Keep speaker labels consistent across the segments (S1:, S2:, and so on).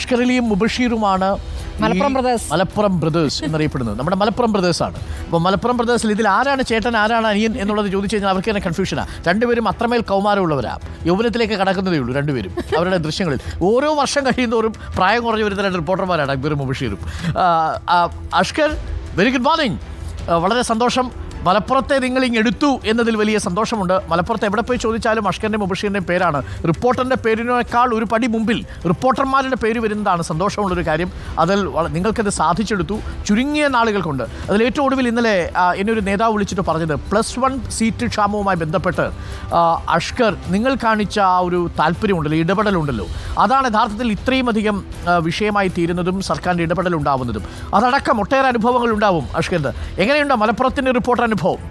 S1: അഷ്കർ അലിയും മുബഷീറുമാണ് ഈ
S2: Malappuram brothers.
S1: Malappuram brothers എന്നറിയപ്പെടുന്നത് നമ്മുടെ മലപ്പുറം ബ്രദേഴ്സ് ആണ് അപ്പോൾ മലപ്പുറം ബ്രദേഴ്സിൽ ഇതിൽ ആരാണ് ചേട്ടൻ ആരാണ് അനിയൻ എന്നുള്ളത് ചോദിച്ചു കഴിഞ്ഞാൽ അവർക്ക് തന്നെ കൺഫ്യൂഷനാണ് രണ്ടുപേരും അത്രമേൽ കൗമാരമുള്ളവരാണ് യൗവനത്തിലേക്ക് കടക്കുന്നതേ ഉള്ളൂ രണ്ടുപേരും അവരുടെ ദൃശ്യങ്ങളിൽ ഓരോ വർഷം കഴിയുന്തോറും പ്രായം കുറഞ്ഞു വരുന്ന രണ്ട് റിപ്പോർട്ടർമാരാണ് അക്ബറും മുബഷീറും ആ, ആ, അഷ്കർ വെരി ഗുഡ് മോർണിംഗ് വളരെ സന്തോഷം മലപ്പുറത്തെ നിങ്ങൾ ഇങ്ങ് എടുത്തു എന്നതിൽ വലിയ സന്തോഷമുണ്ട് മലപ്പുറത്ത് എവിടെ പോയി ചോദിച്ചാലും അഷ്കറിൻ്റെയും മുബഷീറിൻ്റെയും പേരാണ് റിപ്പോർട്ടറിൻ്റെ പേരിനേക്കാൾ ഒരു പടി മുമ്പിൽ റിപ്പോർട്ടർമാരുടെ പേര് വരുന്നതാണ് സന്തോഷമുള്ളൊരു കാര്യം അതിൽ വള- നിങ്ങൾക്കത് സാധിച്ചെടുത്തു ചുരുങ്ങിയ നാളുകൾ കൊണ്ട് അതിൽ ഏറ്റവും ഒടുവിൽ ഇന്നലെ ആ, എന്നെ ഒരു നേതാവ് വിളിച്ചിട്ട് പറഞ്ഞത് പ്ലസ് വൺ സീറ്റ് ക്ഷാമവുമായി ബന്ധപ്പെട്ട് ആ, അഷ്കർ നിങ്ങൾ കാണിച്ച ആ ഒരു താല്പര്യമുണ്ടല്ലോ ഇടപെടലുണ്ടല്ലോ അതാണ് യഥാർത്ഥത്തിൽ ഇത്രയും അധികം ആ, വിഷയമായി തീരുന്നതും സർക്കാരിൻ്റെ ഇടപെടൽ ഉണ്ടാവുന്നതും അതടക്കം ഒട്ടേറെ അനുഭവങ്ങൾ ഉണ്ടാവും അഷ്കറിന് എങ്ങനെയുണ്ട് മലപ്പുറത്തിൻ്റെ റിപ്പോർട്ടർ അനുഭവം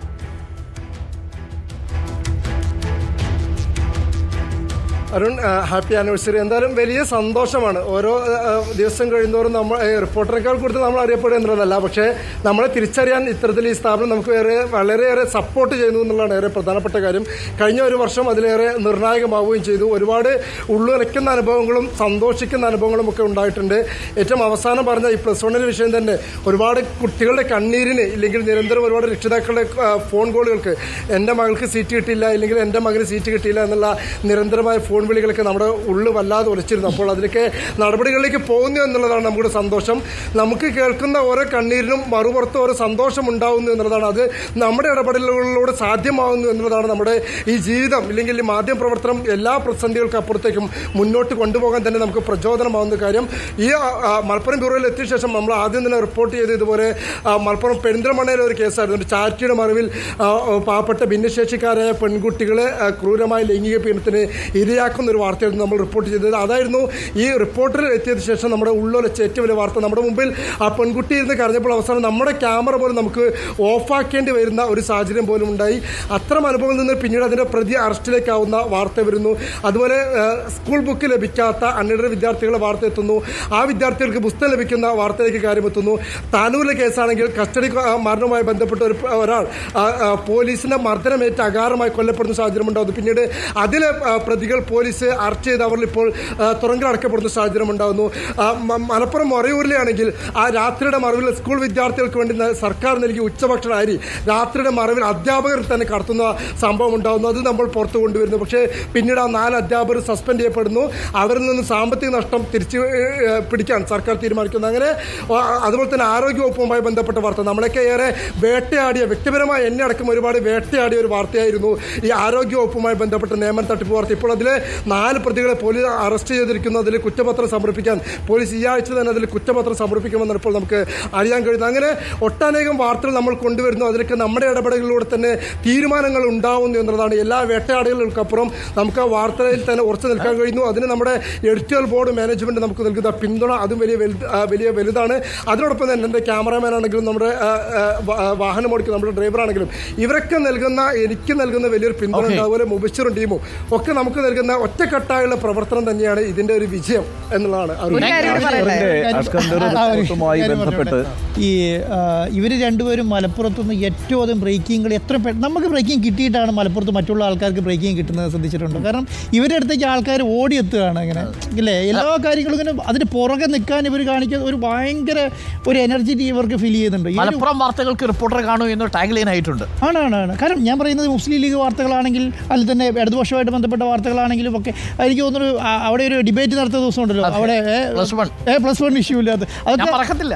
S3: അരുൺ ഹാപ്പി ആനിവേഴ്സറി എന്തായാലും വലിയ സന്തോഷമാണ് ഓരോ ആ, ആ, ദിവസം കഴിയുന്നോറും നമ്മൾ ഏ, റിപ്പോർട്ടറേക്കാൾ കൂടുതൽ നമ്മൾ അറിയപ്പെടുക എന്നുള്ളതല്ല പക്ഷേ നമ്മളെ തിരിച്ചറിയാൻ ഇത്തരത്തിൽ ഈ സ്ഥാപനം നമുക്ക് ഏറെ വളരെയേറെ സപ്പോർട്ട് ചെയ്യുന്നു എന്നുള്ളതാണ് ഏറെ പ്രധാനപ്പെട്ട കാര്യം കഴിഞ്ഞ ഒരു വർഷം അതിലേറെ നിർണായകമാവുകയും ചെയ്തു ഒരുപാട് ഉള്ളുലയ്ക്കുന്ന അനുഭവങ്ങളും സന്തോഷിക്കുന്ന അനുഭവങ്ങളും ഒക്കെ ഉണ്ടായിട്ടുണ്ട് ഏറ്റവും അവസാനം പറഞ്ഞ ഈ പ്ലസ് വണ്ണിലെ വിഷയം തന്നെ ഒരുപാട് കുട്ടികളുടെ കണ്ണീരിന് ഇല്ലെങ്കിൽ നിരന്തരം ഒരുപാട് രക്ഷിതാക്കളുടെ ആ, ഫോൺ കോളുകൾക്ക് എൻ്റെ മകൾക്ക് സീറ്റ് കിട്ടിയില്ല ഇല്ലെങ്കിൽ എൻ്റെ മകന് സീറ്റ് കിട്ടിയില്ല എന്നുള്ള നിരന്തരമായ ഫോൺ വിളികളൊക്കെ നമ്മുടെ ഉള്ളു വല്ലാതെ ഉലച്ചിരുന്നു അപ്പോൾ അതിലേക്ക് നടപടികളിലേക്ക് പോകുന്നു എന്നുള്ളതാണ് നമ്മുടെ സന്തോഷം നമുക്ക് കേൾക്കുന്ന ഓരോ കണ്ണീരിനും മറുപുറത്ത് ഓരോ സന്തോഷം ഉണ്ടാവുന്നു എന്നുള്ളതാണ് അത് നമ്മുടെ ഇടപെടലുകളിലൂടെ സാധ്യമാവുന്നു എന്നുള്ളതാണ് നമ്മുടെ ഈ ജീവിതം ഇല്ലെങ്കിൽ ഈ മാധ്യമ പ്രവർത്തനം എല്ലാ പ്രതിസന്ധികൾക്ക് അപ്പുറത്തേക്കും മുന്നോട്ട് കൊണ്ടുപോകാൻ തന്നെ നമുക്ക് പ്രചോദനമാവുന്ന കാര്യം ഈ ആ, ആ, മലപ്പുറം ബ്യൂറോയിൽ എത്തിയ ശേഷം നമ്മൾ ആദ്യം തന്നെ റിപ്പോർട്ട് ചെയ്ത് ഇതുപോലെ ആ, മലപ്പുറം പെരിന്തൽമണ്ണയിലെ ഒരു കേസായിരുന്നു ഒരു ചാരിറ്റിയുടെ മറവിൽ ആ, ആ, പാവപ്പെട്ട ഭിന്നശേഷിക്കാരായ പെൺകുട്ടികളെ ആ, ക്രൂരമായ ലൈംഗിക പീഡനത്തിന് ഇരയാക്കുന്ന ഒരു വാർത്തയായിരുന്നു നമ്മൾ റിപ്പോർട്ട് ചെയ്തത് അതായിരുന്നു ഈ റിപ്പോർട്ടിൽ എത്തിയതിനു ശേഷം നമ്മുടെ ഉള്ളൊലച്ച ഏറ്റവും വലിയ വാർത്ത നമ്മുടെ മുമ്പിൽ ആ പെൺകുട്ടി ഇരുന്ന് കരഞ്ഞപ്പോൾ അവസാനം നമ്മുടെ ക്യാമറ പോലും നമുക്ക് ഓഫാക്കേണ്ടി വരുന്ന ഒരു സാഹചര്യം പോലും ഉണ്ടായി അത്തരം അനുഭവങ്ങളിൽ നിന്ന് പിന്നീട് അതിൻ്റെ പ്രതി അറസ്റ്റിലേക്കാവുന്ന വാർത്ത വരുന്നു അതുപോലെ ആ, സ്കൂൾ ബുക്ക് ലഭിക്കാത്ത അൺഎയ്ഡഡ് വിദ്യാർത്ഥികളുടെ വാർത്ത എത്തുന്നു ആ വിദ്യാർത്ഥികൾക്ക് പുസ്തകം ലഭിക്കുന്ന വാർത്തയിലേക്ക് കാര്യമെത്തുന്നു താനൂരിലെ കേസാണെങ്കിൽ കസ്റ്റഡി ആ, മരണവുമായി ബന്ധപ്പെട്ട ഒരു ഒരാൾ ആ, ആ, പോലീസിന്റെ മർദ്ദനമേറ്റ് അകാരമായി കൊല്ലപ്പെടുന്ന സാഹചര്യം ഉണ്ടാകുന്നു പിന്നീട് അതിലെ ആ, പ്രതികൾ പോലീസ് അറസ്റ്റ് ചെയ്ത് അവരിൽ ഇപ്പോൾ ആ, തുറങ്കിലടക്കപ്പെടുന്ന സാഹചര്യം ഉണ്ടാകുന്നു ആ, മ- മലപ്പുറം മറയൂരിലാണെങ്കിൽ ആ രാത്രിയുടെ മറവിൽ സ്കൂൾ വിദ്യാർത്ഥികൾക്ക് വേണ്ടി ന- സർക്കാർ നൽകിയ ഉച്ചഭക്ഷണ അരി രാത്രിയുടെ മറവിൽ അധ്യാപകർ തന്നെ കടത്തുന്ന സംഭവം ഉണ്ടാകുന്നു അത് നമ്മൾ പുറത്തു കൊണ്ടുവരുന്നു പക്ഷേ പിന്നീട് ആ നാല് അധ്യാപകർ സസ്പെൻഡ് ചെയ്യപ്പെടുന്നു അവരിൽ നിന്ന് സാമ്പത്തിക നഷ്ടം തിരിച്ചു ഏ, പിടിക്കാൻ സർക്കാർ തീരുമാനിക്കുന്നു അങ്ങനെ ആ, അതുപോലെ തന്നെ ആരോഗ്യവകുപ്പുമായി ബന്ധപ്പെട്ട വാർത്ത നമ്മളൊക്കെ ഏറെ വേട്ടയാടിയ വ്യക്തിപരമായി എന്നെ അടക്കം ഒരുപാട് വേട്ടയാടിയ ഒരു വാർത്തയായിരുന്നു ഈ ആരോഗ്യവകുപ്പുമായി ബന്ധപ്പെട്ട നിയമന തട്ടിപ്പ് വാർത്ത ഇപ്പോൾ അതിലെ നാല് പ്രതികളെ പോലീസ് അറസ്റ്റ് ചെയ്തിരിക്കുന്നു അതിൽ കുറ്റപത്രം സമർപ്പിക്കാൻ പോലീസ് ഈ ആഴ്ച തന്നെ അതിൽ കുറ്റപത്രം സമർപ്പിക്കുമെന്നാണ് ഇപ്പോൾ നമുക്ക് അറിയാൻ കഴിയുന്നത് അങ്ങനെ ഒട്ടനേകം വാർത്തകൾ നമ്മൾ കൊണ്ടുവരുന്നു അതിലൊക്കെ നമ്മുടെ ഇടപെടലുകളിലൂടെ തന്നെ തീരുമാനങ്ങൾ ഉണ്ടാവുന്നു എന്നുള്ളതാണ് എല്ലാ വേട്ടയാടുകൾക്കപ്പുറം നമുക്ക് ആ വാർത്തയിൽ തന്നെ ഉറച്ചു നിൽക്കാൻ കഴിയുന്നു അതിന് നമ്മുടെ എഡിറ്റോറിയൽ ബോർഡ് മാനേജ്മെന്റ് നമുക്ക് നൽകുന്ന പിന്തുണ അതും വലിയ വലുത് ആ, വലിയ വലുതാണ് അതിനോടൊപ്പം തന്നെ എൻ്റെ ക്യാമറാമാൻ ആണെങ്കിലും നമ്മുടെ ആ, ആ, വാ- ആ, വാഹനം ഓടിക്കുന്ന നമ്മുടെ ഡ്രൈവർ ആണെങ്കിലും ഇവരൊക്കെ നൽകുന്ന എനിക്ക് നൽകുന്ന വലിയൊരു പിന്തുണ
S1: Okay.
S3: ഉണ്ട്. അതുപോലെ മുബിച്ചറും ടീമും ഒക്കെ നമുക്ക് നൽകുന്ന ഒറ്റക്കെട്ടായുള്ള പ്രവർത്തനം തന്നെയാണ് ഇതിന്റെ ഒരു വിജയം എന്നുള്ളതാണ് അരുൺ.
S2: ഒരു കാര്യം കൂടി പറയട്ടെ
S4: അഷ്കറിന്റെ ഒരു റിപ്പോർട്ടുമായി ബന്ധപ്പെട്ട്
S5: ഈ ഇവർ രണ്ടുപേരും മലപ്പുറത്തുനിന്ന് ഏറ്റവും അധികം ബ്രേക്കിംഗ് കളി എത്ര പെ- നമുക്ക് ബ്രേക്കിംഗ് കിട്ടിയിട്ടാണ് മലപ്പുറത്ത് മറ്റുള്ള ആൾക്കാർക്ക് ബ്രേക്കിംഗ് കിട്ടുന്നത് ശ്രദ്ധിച്ചിട്ടുണ്ട് കാരണം ഇവരുടെ അടുത്തേക്ക് ആൾക്കാർ ഓടിയെത്തുകയാണ് ഇങ്ങനെ ഇല്ലേ എല്ലാ കാര്യങ്ങളും ഇങ്ങനെ അതിന് പുറകെ നിൽക്കാൻ ഇവർ കാണിക്കുന്ന ഒരു ഭയങ്കര ഒരു എനർജി ഇവർക്ക് ഫീൽ ചെയ്യുന്നുണ്ട് ഈ ഒരു-
S1: മലപ്പുറം വാർത്തകൾക്ക് റിപ്പോർട്ടർ കാണൂ എന്നൊരു ടാഗ് ലൈൻ ആയിട്ടുണ്ട്
S5: ആണ് ആണ് ആണ് കാരണം ഞാൻ പറയുന്നത് മുസ്ലിം ലീഗ് വാർത്തകളാണെങ്കിൽ അതിൽ തന്നെ ഇടതുപക്ഷമായിട്ട് ബന്ധപ്പെട്ട വാർത്തകളാണെങ്കിലും ഒക്കെ എനിക്ക് തോന്നുന്നു ആ- അവിടെ ഒരു ഡിബേറ്റ് നടത്തിയ ദിവസം ഉണ്ടല്ലോ അവിടെ
S1: Plus one.
S5: ഏ പ്ലസ് വൺ ഇഷ്യൂ ഇല്ലാത്ത
S1: ഞാൻ
S5: അതൊക്കെ
S1: പറക്കത്തില്ല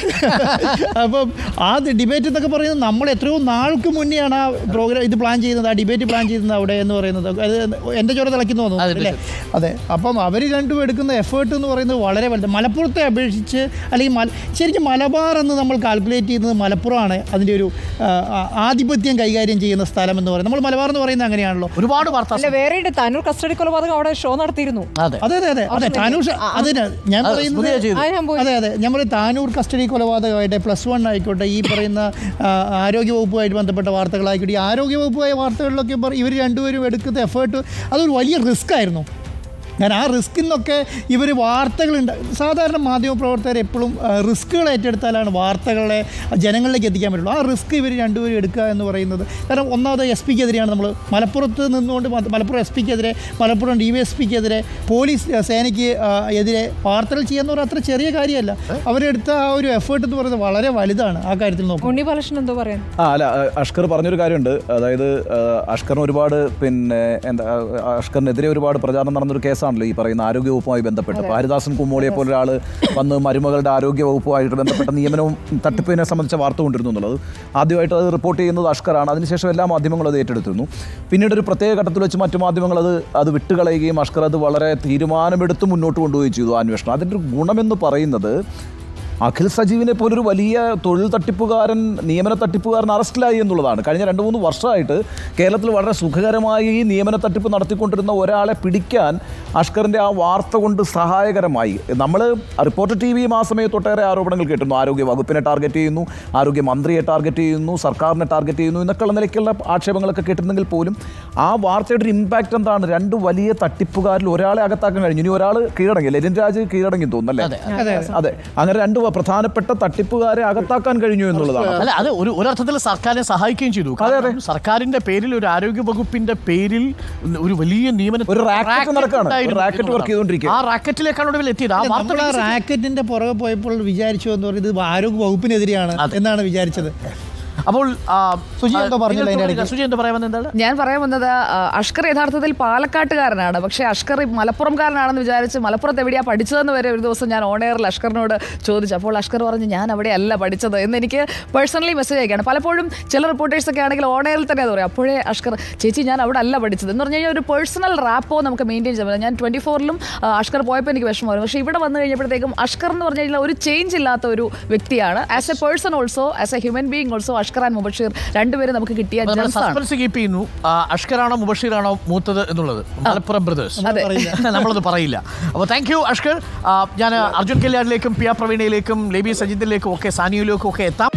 S5: അപ്പം ആ ഡിബേറ്റ് എന്നൊക്കെ പറയുന്നത് നമ്മൾ എത്രയോ നാൾക്ക് മുന്നെയാണ് ആ പ്രോഗ്രാം ഇത് പ്ലാൻ ചെയ്യുന്നത് ആ ഡിബേറ്റ് പ്ലാൻ ചെയ്യുന്നത് അവിടെ എന്ന് പറയുന്നത് അത് എൻ്റെ ചോര തിളയ്ക്കുന്നു തോന്നുന്നു
S1: അതെ,
S5: അല്ലേ അതെ അപ്പം അവർ രണ്ടും എടുക്കുന്ന എഫേർട്ട് എന്ന് പറയുന്നത് വളരെ വലുത് മലപ്പുറത്തെ അപേക്ഷിച്ച് അല്ലെങ്കിൽ മല ശരിക്കും മലബാർ എന്ന് നമ്മൾ കാൽക്കുലേറ്റ് ചെയ്യുന്നത് മലപ്പുറമാണ് അതിൻ്റെ ഒരു ആ, ആ, ആധിപത്യം കൈകാര്യം ചെയ്യുന്ന സ്ഥലം എന്ന് പറയുന്നത് നമ്മൾ മലബാർ എന്ന് പറയുന്നത് അങ്ങനെയാണല്ലോ
S1: ഒരുപാട് വാർത്ത
S2: അല്ല വേറെ ഉണ്ട് താനൂർ കസ്റ്റഡി കൊലപാതകം അവിടെ ഷോ നടത്തിയിരുന്നു
S1: അതെ
S5: അതെ അതെ അതെ അതെ താനൂർ ഷ- അതിന് ഞാൻ
S1: അത്
S5: പറയുന്നത്
S1: പുതിയ ചെയ്തു.
S2: ആ ഞാൻ പോയി
S5: അതെ അതെ നമ്മൾ താനൂർ കസ്റ്റഡി കൊലപാതകമായിട്ട് പ്ലസ് വൺ ആയിക്കോട്ടെ ഈ പറയുന്ന ആ, ആരോഗ്യവകുപ്പുമായിട്ട് ബന്ധപ്പെട്ട വാർത്തകളായിക്കോട്ടെ ഈ ആരോഗ്യവകുപ്പുമായ വാർത്തകളിലൊക്കെ ഇവർ രണ്ടുപേരും എടുക്കുന്ന എഫേർട്ട് അതൊരു വലിയ റിസ്ക് ആയിരുന്നു കാരണം ആ റിസ്കിൽ നിന്നൊക്കെ ഇവർ വാർത്തകളുണ്ട് സാധാരണ മാധ്യമപ്രവർത്തകർ എപ്പോഴും റിസ്കുകൾ ഏറ്റെടുത്താലാണ് വാർത്തകളെ ജനങ്ങളിലേക്ക് എത്തിക്കാൻ പറ്റുള്ളൂ ആ റിസ്ക് ഇവർ രണ്ടുപേരും എടുക്കുക എന്ന് പറയുന്നത് കാരണം ഒന്നാമത് എസ് പിക്കെതിരെയാണ് നമ്മൾ മലപ്പുറത്ത് നിന്നുകൊണ്ട് മ- മലപ്പുറം എസ് പിക്കെതിരെ മലപ്പുറം ഡി വൈ എസ് പിക്കെതിരെ പോലീസ് ആ, സേനയ്ക്ക് ആ, എതിരെ വാർത്തകൾ ചെയ്യാന്ന് പറഞ്ഞാൽ അത്ര ചെറിയ കാര്യമല്ല അവരെടുത്ത ആ ഒരു എഫേർട്ട് എന്ന് പറയുന്നത് വളരെ വലുതാണ് ആ കാര്യത്തിൽ നോക്കുമ്പോൾ
S2: ഉണ്ണി ബാലകൃഷ്ണൻ എന്തോ പറയാൻ
S4: ആ അല്ല അഹ് അഷ്കർ പറഞ്ഞൊരു കാര്യമുണ്ട് അതായത് അഹ് അഷ്കറിന് ഒരുപാട് പിന്നെ എന്താ അഹ് അഷ്കറിനെതിരെ ഒരുപാട് പ്രചാരണം നടന്നൊരു കേസാണല്ലോ ഈ പറയുന്ന ആരോഗ്യ വകുപ്പുമായി ബന്ധപ്പെട്ട് അപ്പോൾ ഹരിദാസൻ കുമ്മോളിയെ പോലെ ഒരാൾ വന്ന് മരുമകളുടെ ആരോഗ്യ വകുപ്പുമായിട്ട് ബന്ധപ്പെട്ട നിയമനവും തട്ടിപ്പിനെ സംബന്ധിച്ച വാർത്ത കൊണ്ടിരുന്നു എന്നുള്ളത് ആദ്യമായിട്ട് അത് റിപ്പോർട്ട് ചെയ്യുന്നത് അഷ്കറാണ് അതിനുശേഷം എല്ലാ മാധ്യമങ്ങളും അത് ഏറ്റെടുത്തിരുന്നു പിന്നീട് ഒരു പ്രത്യേക ഘട്ടത്തിൽ വെച്ച് മറ്റു മാധ്യമങ്ങൾ അത് അത് വിട്ടുകളയുകയും അഷ്കർ അത് വളരെ തീരുമാനമെടുത്ത് മുന്നോട്ട് കൊണ്ടുപോവുകയും ചെയ്തു ആ അന്വേഷണം അതിൻ്റെ ഒരു ഗുണമെന്ന് പറയുന്നത് അഖിൽ സജീവിനെ പോലൊരു വലിയ തൊഴിൽ തട്ടിപ്പുകാരൻ നിയമന തട്ടിപ്പുകാരൻ അറസ്റ്റിലായി എന്നുള്ളതാണ് കഴിഞ്ഞ രണ്ട് മൂന്ന് വർഷമായിട്ട് കേരളത്തിൽ വളരെ സുഖകരമായി ഈ നിയമന തട്ടിപ്പ് നടത്തിക്കൊണ്ടിരുന്ന ഒരാളെ പിടിക്കാൻ അഷ്കറിൻ്റെ ആ വാർത്ത കൊണ്ട് സഹായകരമായി നമ്മൾ റിപ്പോർട്ടർ ടി വിയും ആ സമയത്ത് ഒട്ടേറെ ആരോപണങ്ങൾ കേട്ടിരുന്നു ആരോഗ്യ വകുപ്പിനെ ടാർഗറ്റ് ചെയ്യുന്നു ആരോഗ്യ മന്ത്രിയെ ടാർഗറ്റ് ചെയ്യുന്നു സർക്കാരിനെ ടാർഗറ്റ് ചെയ്യുന്നു എന്നൊക്കെയുള്ള നിലയ്ക്കുള്ള ആക്ഷേപങ്ങളൊക്കെ കേട്ടിരുന്നെങ്കിൽ പോലും ആ വാർത്തയുടെ ഒരു ഇമ്പാക്റ്റ് എന്താണ് രണ്ട് വലിയ തട്ടിപ്പുകാരിൽ ഒരാളെ അകത്താക്കാൻ കഴിഞ്ഞു ഇനി ഒരാൾ കീഴടങ്ങി ലെനിൻ രാജ് കീഴടങ്ങി തോന്നുന്നല്ലേ
S5: അതെ
S4: അതെ അങ്ങനെ രണ്ട് പ്രധാനപ്പെട്ട തട്ടിപ്പുകാരെ അകത്താക്കാൻ കഴിഞ്ഞു എന്നുള്ളതാണ്
S1: അല്ല അത് ഒരു ഒരർത്ഥത്തിൽ സർക്കാരിനെ സഹായിക്കുകയും ചെയ്തു കാരണം സർക്കാരിന്റെ പേരിൽ ഒരു ആരോഗ്യ വകുപ്പിന്റെ പേരിൽ ഒരു വലിയ നിയമന
S4: ഒരു റാക്കറ്റ് നടക്കുകയാണ്. ഒരു
S1: ഉണ്ടായിരുന്നു
S4: റാക്കറ്റ്
S1: എന്നുള്ളതാണ്.
S4: വർക്ക് ചെയ്തുകൊണ്ടിരിക്കുക.
S1: ആ റാക്കറ്റിലേക്കാണ് ഒടുവിൽ എത്തിയത് ആ വാർത്ത
S5: നമ്മൾ ആ റാക്കറ്റിന്റെ പുറകെ പോയപ്പോൾ വിചാരിച്ചു എന്ന് പറയുന്നത് ഇത് ആരോഗ്യ വകുപ്പിനെതിരെയാണ് എന്നാണ് വിചാരിച്ചത്
S1: അപ്പോൾ ആ,
S5: സുജി എന്തോ പറഞ്ഞല്ലോ അതിന്റെ
S1: നിങ്ങൾ സുജി എന്താ പറയാൻ വന്നത് എന്താണ്
S6: ഞാൻ പറയാൻ വന്നത് ആ, അഷ്കർ യഥാർത്ഥത്തിൽ പാലക്കാട്ടുകാരനാണ് പക്ഷേ അഷ്കർ മലപ്പുറംകാരനാണെന്ന് വിചാരിച്ച് മലപ്പുറത്ത് എവിടെയാ പഠിച്ചതെന്ന് വരെ ഒരു ദിവസം ഞാൻ ഓണയറിൽ അഷ്കറിനോട് ചോദിച്ചു അപ്പോൾ അഷ്കർ പറഞ്ഞു ഞാൻ അവിടെ അല്ല പഠിച്ചത് എന്ന് എനിക്ക് പേഴ്സണലി മെസ്സേജ് അയക്കുകയാണ് പലപ്പോഴും ചില റിപ്പോർട്ടേഴ്സ് ഒക്കെ ആണെങ്കിൽ ഓണയറിൽ തന്നെ അത് പറയും അപ്പോഴേ അഷ്കർ ചേച്ചി ഞാൻ അവിടെ അല്ല പഠിച്ചത് എന്ന് പറഞ്ഞു കഴിഞ്ഞാൽ ഒരു പേഴ്സണൽ റാപ്പോ നമുക്ക് മെയിൻറ്റെയിൻ ചെയ്യാൻ പറ്റില്ല ഞാൻ ട്വൻറ്റി ഫോറിലും അഷ്കർ പോയപ്പോൾ എനിക്ക് വിഷമമായിരുന്നു പക്ഷേ ഇവിടെ വന്നു കഴിഞ്ഞപ്പോഴത്തേക്കും അഷ്കർ എന്ന് പറഞ്ഞു കഴിഞ്ഞാൽ ഒരു ചേഞ്ച് ഇല്ലാത്ത ഒരു വ്യക്തിയാണ് as a person also as a human being also Ashkar and Mubasheer രണ്ടുപേരും നമുക്ക് കിട്ടിയ
S1: അപ്പോൾ നമ്മൾ
S6: gems ആണ്
S1: സസ്പെൻസ് കീപ്പ് ചെയ്യുന്നു ആ, അഷ്കറാണോ മുബഷീറാണോ മൂത്തത് എന്നുള്ളത് മലപ്പുറം ബ്രദേഴ്സ് നമ്മളത് പറയില്ല അപ്പോൾ താങ്ക് യു അഷ്കർ ആ, ഞാൻ അർജുൻ കല്യാണിലേക്കും പി ആർ പ്രവീണയിലേക്കും ലേബി സജിത്തിലേക്കും ഒക്കെ സാനിയിലേക്കും ഒക്കെ എത്താം